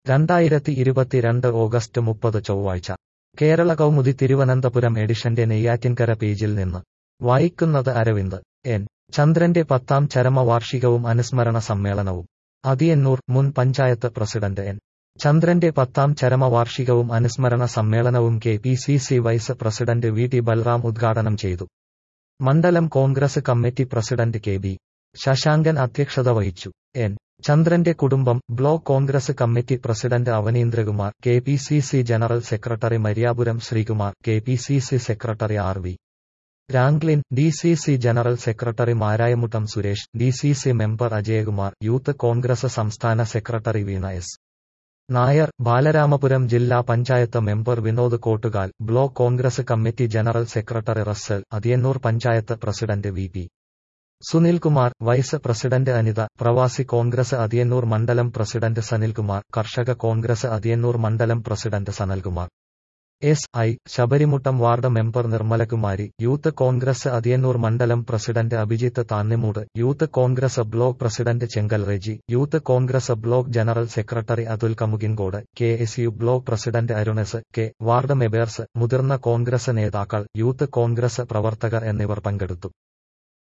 രണ്ടായിരത്തി ഇരുപത്തിരണ്ട് ഓഗസ്റ്റ് മുപ്പത് ചൊവ്വാഴ്ച കേരള കൗമുദി തിരുവനന്തപുരം എഡിഷന്റെ നെയ്യാറ്റിൻകര പേജിൽ നിന്ന് വായിക്കുന്നത് അരവിന്ദ് എൻ ചന്ദ്രന്റെ പത്താം ചരമവാർഷികവും അനുസ്മരണ സമ്മേളനവും അതിയന്നൂർ മുൻ പഞ്ചായത്ത് പ്രസിഡന്റ് എൻ ചന്ദ്രന്റെ പത്താം ചരമവാർഷികവും അനുസ്മരണ സമ്മേളനവും K P C C vice president V T Balram ഉദ്ഘാടനം ചെയ്തു മണ്ഡലം Congress committee president K B Sasankan അധ്യക്ഷത വഹിച്ചു എൻ ചന്ദ്രന്റെ കുടുംബം block Congress committee president Avaneendrakumar K P C C general secretary Mariyapuram Sreekumar K P C C secretary R V Ranglin D C C general secretary Marayamuttam Suresh D C C member Ajayakumar youth Congress സംസ്ഥാന secretary Veena S Nair Balaramapuram ജില്ലാ panchayat member Vinod Kottukal block Congress committee general secretary Russell Athiyannur panchayat president V P Sunilkumar vice president Anitha Pravasi Congress Athiyannur മണ്ഡലം president Sanilkumar കർഷക കോൺഗ്രസ് അതിയന്നൂർ മണ്ഡലം president Sanalkumar S I Sabarimuttam ward member Nirmalakumari youth Congress Athiyannur മണ്ഡലം president Abhijith Thannimoodu youth Congress block president Chenkal Reji youth Congress block general secretary Athul Kamukincode K S U block president Arunas K ward members മുതിർന്ന കോൺഗ്രസ് നേതാക്കൾ youth Congress പ്രവർത്തകർ എന്നിവർ പങ്കെടുത്തു